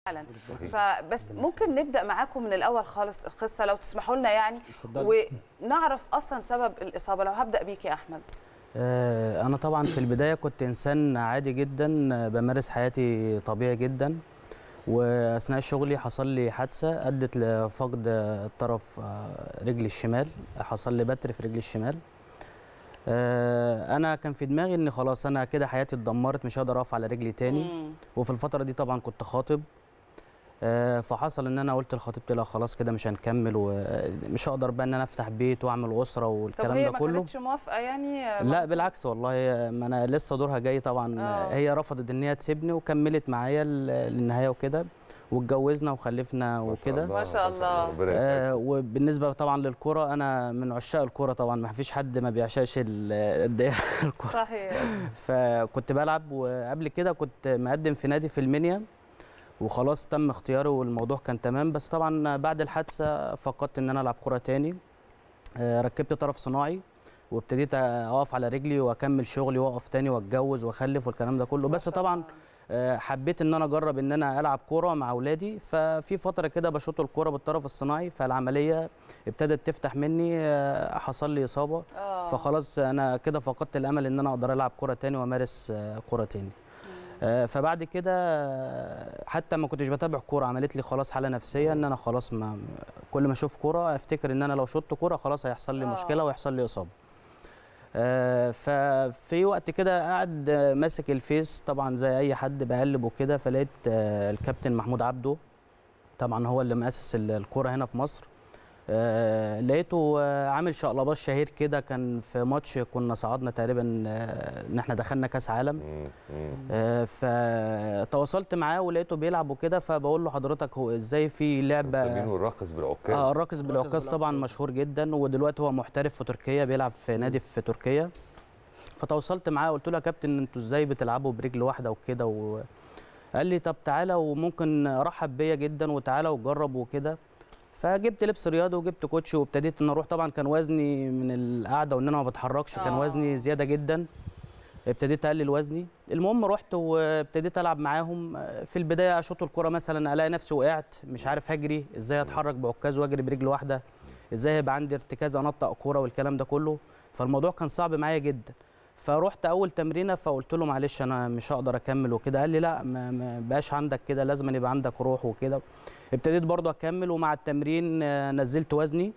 فعلا فبس ممكن نبدا معاكم من الاول خالص القصه لو تسمحوا لنا يعني ونعرف اصلا سبب الاصابه لو هبدا بيك يا احمد آه، انا طبعا في البدايه كنت انسان عادي جدا آه، بمارس حياتي طبيعي جدا واثناء شغلي حصل لي حادثه ادت لفقد طرف آه، رجلي الشمال حصل لي بتر في رجلي الشمال آه، انا كان في دماغي ان خلاص انا كده حياتي اتدمرت مش هقدر اقف على رجلي تاني مم. وفي الفتره دي طبعا كنت خاطب آه، فحصل ان انا قلت لخطيبتي لا خلاص كده مش هنكمل ومش هقدر بقى ان انا افتح بيت واعمل اسره طب والكلام هي ده ما كله كانتش موافقه يعني لا بالعكس والله ما انا لسه دورها جاي طبعا آه. هي رفضت ان هي تسيبني وكملت معايا ل- للنهايه وكده واتجوزنا وخلفنا وكده ما شاء الله. ربنا آه يسعدك. وبالنسبه طبعا للكره انا من عشاق الكره طبعا ما فيش حد ما بيعشقش ال- قد ايه الكره صحيح فكنت بلعب وقبل كده كنت مقدم في نادي في المنيا وخلاص تم اختياري والموضوع كان تمام بس طبعا بعد الحادثه فقدت ان انا العب كره تاني آه، ركبت طرف صناعي وابتديت اقف على رجلي واكمل شغلي واقف تاني واتجوز واخلف والكلام ده كله ما بس شاء طبعا الله. آه، حبيت ان انا اجرب ان انا العب كوره مع اولادي ففي فتره كده بشوط الكوره بالطرف الصناعي فالعمليه ابتدت تفتح مني آه، حصل لي اصابه آه. فخلاص انا كده فقدت الامل ان انا اقدر العب كوره تاني وامارس آه، كوره تاني آه، فبعد كده آه، حتى ما كنتش بتابع كوره عملت لي خلاص حاله نفسيه ان انا خلاص ما كل ما اشوف كوره افتكر ان انا لو شطت كوره خلاص هيحصل لي آه. مشكله ويحصل لي اصابه آه، ففي وقت كده قاعد آه، ماسك الفيس طبعا زي اي حد بقلب وكده فلقيت آه، الكابتن محمود عبده طبعا هو اللي مؤسس ال- الكوره هنا في مصر آه، لقيته آه، عامل شقلباز شهير كده كان في ماتش كنا صعدنا تقريبا آه، ان احنا دخلنا كاس عالم مم. مم. آه، فتواصلت معاه ولقيته بيلعب وكده فبقول له حضرتك هو ازاي في لعبه مسمينه الراقص بالعكاز اه الراقص بالعكاز طبعا مشهور جدا ودلوقتي هو محترف في تركيا بيلعب في نادي في تركيا فتواصلت معاه قلت له يا كابتن انتوا ازاي بتلعبوا برجل واحده وكده و... قال لي طب تعالى وممكن رحب بيا جدا وتعالى وجرب وكده فجبت لبس رياضي وجبت كوتشي وابتديت ان اروح طبعا كان وزني من القعده وان انا ما بتحركش كان آه. وزني زياده جدا ابتديت اقلل وزني المهم رحت وابتديت العب معاهم في البدايه اشوط الكره مثلا الاقي نفسي وقعت مش عارف اجري ازاي اتحرك بعكاز واجري برجل واحده ازاي يبقى عندي ارتكاز انطق كوره والكلام ده كله فالموضوع كان صعب معايا جدا فروحت اول تمرينه فقلت له معلش انا مش هقدر اكمل وكده قال لي لا ما, ما بقاش عندك كده لازم يبقى عندك روح وكده ابتديت برضه اكمل ومع التمرين آه، نزلت وزني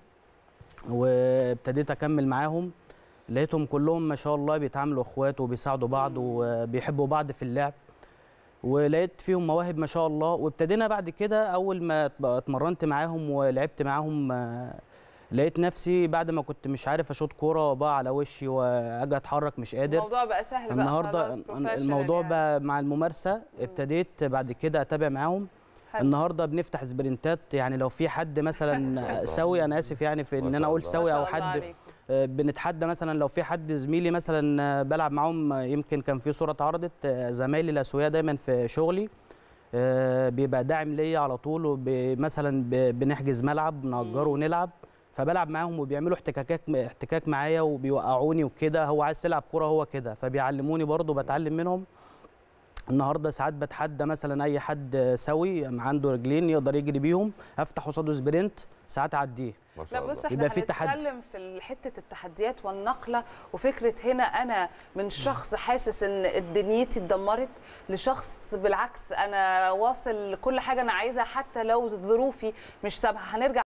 وابتديت اكمل معاهم لقيتهم كلهم ما شاء الله بيتعاملوا اخوات وبيساعدوا بعض وبيحبوا بعض في اللعب ولقيت فيهم مواهب ما شاء الله وابتدينا بعد كده اول ما ات- اتمرنت معاهم ولعبت معاهم آه، لقيت نفسي بعد ما كنت مش عارف اشوط كوره بقى على وشي واجي اتحرك مش قادر الموضوع بقى سهل بقى النهارده خلاص professional الموضوع يعني. بقى مع الممارسه ابتديت بعد كده اتابع معاهم حلو. النهارده بنفتح سبرنتات يعني لو في حد مثلا سوي انا اسف يعني في ما ان شاء انا اقول الله. سوي ما او شاء الله حد عليك. آه، بنتحدى مثلا لو في حد زميلي مثلا آه، بلعب معاهم آه، يمكن كان في صوره اتعرضت آه، زمايلي الاسوياء دايما في شغلي آه، بيبقى داعم ليا على طول ومثلا بنحجز ملعب بنأجره ونلعب فبلعب معاهم وبيعملوا احتكاكات احتكاك معايا وبيوقعوني وكده هو عايز تلعب كوره هو كده فبيعلموني برضه بتعلم منهم النهارده ساعات بتحدى مثلا اي حد سوي عنده رجلين يقدر يجري بيهم افتح قصاده سبرنت ساعات اعديه ما لا شاء الله بص احنا يبقى في تحدي. هنتكلم في حته التحديات والنقله وفكره هنا انا من شخص حاسس ان دنيتي اتدمرت لشخص بالعكس انا واصل لكل حاجه انا عايزها حتى لو ظروفي مش سامحه هنرجع